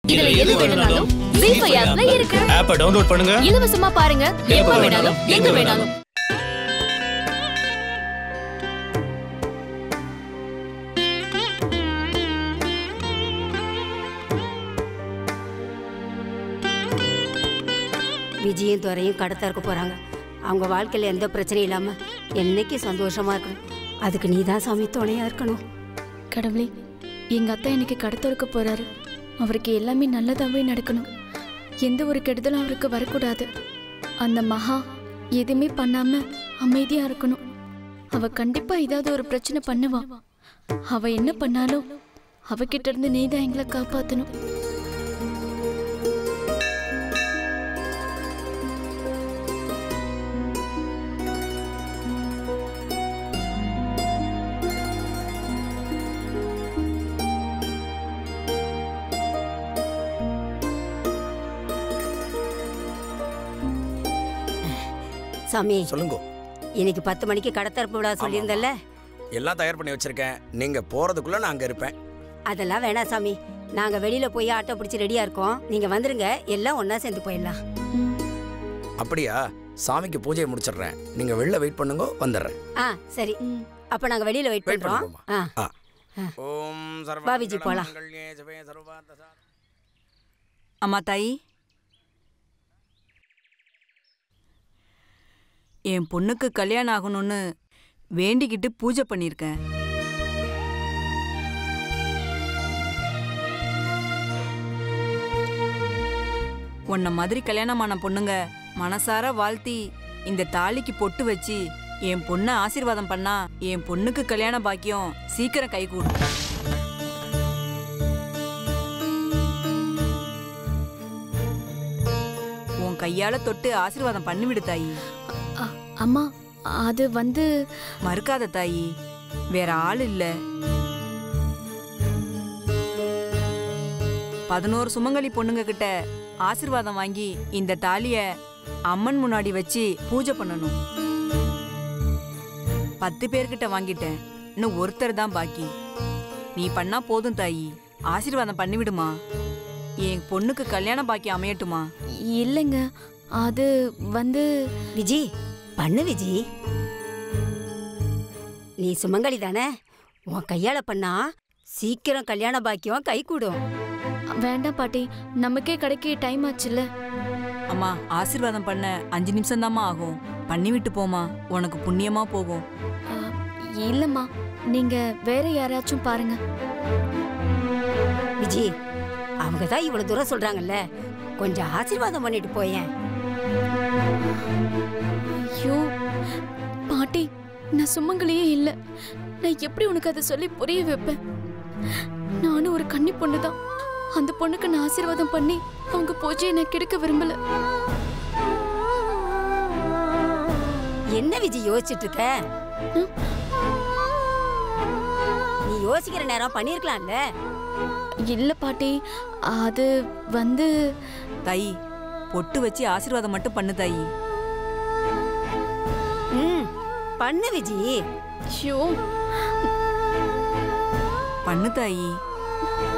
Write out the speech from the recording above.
இதுல எது வேணும்னாலும் ஜீஃபை ஆப்ல இருக்கு ஆப்பை டவுன்லோட் பண்ணுங்க இலவசமா பாருங்க எப்ப வேணாலும் எங்க வேணாலும் விஜயும் துறையும் கடத்த இருக்க போறாங்க அவங்க வாழ்க்கையில எந்த பிரச்சனையும் இல்லாம என்னைக்கு சந்தோஷமா இருக்கணும் அதுக்கு நீ தான் சாமி துணையா இருக்கணும் கடவுளே எங்க அத்தா எனக்கு கடத்தொடுக்க போறாரு அவருக்கு எல்லாமே நல்லதாவே நடக்கணும் எந்த ஒரு கெடுதலும் அவருக்கு வரக்கூடாது அந்த மகா எதுவுமே பண்ணாம அமைதியா இருக்கணும் அவ கண்டிப்பா ஏதாவது ஒரு பிரச்சனை பண்ணுவா அவ என்ன பண்ணாலும் அவகிட்ட இருந்து நீ தான் எங்களை காப்பாத்தணும் சாமி சொல்லுங்க இன்னைக்கு பத்து மணிக்கு கடத்தரப்பு விழா சொல்லியிருந்தல்ல எல்லாம் தயார் பண்ணி வச்சிருக்கேன் நீங்க போறதுக்குள்ள நான் அங்க இருப்பேன் அதெல்லாம் வேணாம் சாமி நாங்க வெளியில போய் ஆட்டோ பிடிச்சி ரெடியா இருக்கோம் நீங்க வந்துருங்க எல்லாம் ஒண்ணா சேர்ந்து போயிடலாம் அப்படியா சாமிக்கு பூஜையை முடிச்சிடுறேன் நீங்க வெளில வெயிட் பண்ணுங்க வந்துடுறேன் ஆ சரி அப்ப நாங்க வெளியில வெயிட் வெயிட் பண்றோம் பண்ணுங்கம்மா ஆ ஆ. ஓம் வா விஜி, போலாம். சர்வமங்கல்யே சிவே சர்வார்த்த அம்மா தாயி என் பொண்ணுக்கு கல்யாணம் ஆகணும்னு வேண்டிக்கிட்டு பூஜை பண்ணியிருக்கேன் உன்ன மாதிரி கல்யாணமான பொண்ணுங்க மனசார வாழ்த்தி இந்த தாலிக்கு பொட்டு வச்சு என் பொண்ணை ஆசீர்வாதம் பண்ணா என் பொண்ணுக்கு கல்யாண பாக்கியம் சீக்கிரம் கைகூடும் உன் கையால தொட்டு ஆசீர்வாதம் பண்ணிவிடு தாயி அ- அம்மா அது வந்து மறுக்காத தாயி வேற ஆள் இல்ல பதினோரு சுமங்கலி பொண்ணுங்க கிட்ட ஆசீர்வாதம் வாங்கி இந்த தாலிய அம்மன் முன்னாடி வச்சு பூஜை பண்ணணும் பத்து பேர்கிட்ட வாங்கிட்டேன் இன்னும் ஒருத்தர் தான் பாக்கி நீ பண்ணா போதும் தாயி ஆசீர்வாதம் பண்ணிவிடுமா என் பொண்ணுக்கு கல்யாண பாக்கி அமையட்டுமா இல்லைங்க அது வந்து விஜி பண்ணு விஜி நீ சுமங்கலி தானே உன் கையால பண்ணா சீக்கிரம் கல்யாண பாக்கியம் கை கூடும் வேண்டாம் பாட்டி நமக்கே கடைக்கு டைம் ஆச்சுல்ல அம்மா ஆசீர்வாதம் பண்ண அஞ்சு நிமிஷம் ஆகும் பண்ணிவிட்டு போமா உனக்கு புண்ணியமா போகும் அ, இல்லம்மா நீங்க வேற யாராச்சும் பாருங்க விஜி அவங்க தான் இவ்வளவு தூரம் சொல்றாங்கல்ல கொஞ்சம் ஆசீர்வாதம் பண்ணிட்டு போயேன் ஐயோ பாட்டி நான் சுமங்கலியே இல்ல நான் எப்படி உனக்கு அதை சொல்லி புரிய வைப்பேன் நானும் ஒரு கன்னி பொண்ணு தான் அந்த பொண்ணுக்கு நான் ஆசீர்வாதம் பண்ணி அவங்க பூஜையை நான் கெடுக்க விரும்பல என்ன விஜி யோசிச்சுட்டு இருக்க ம்? நீ யோசிக்கிற நேரம் பண்ணிருக்கலாம்ல இல்ல பாட்டி அது வந்து தாயி பொட்டு வச்சு ஆசீர்வாதம் மட்டும் பண்ணு தாயி ம் பண்ணு விஜி ஐயோ பண்ணு தாயி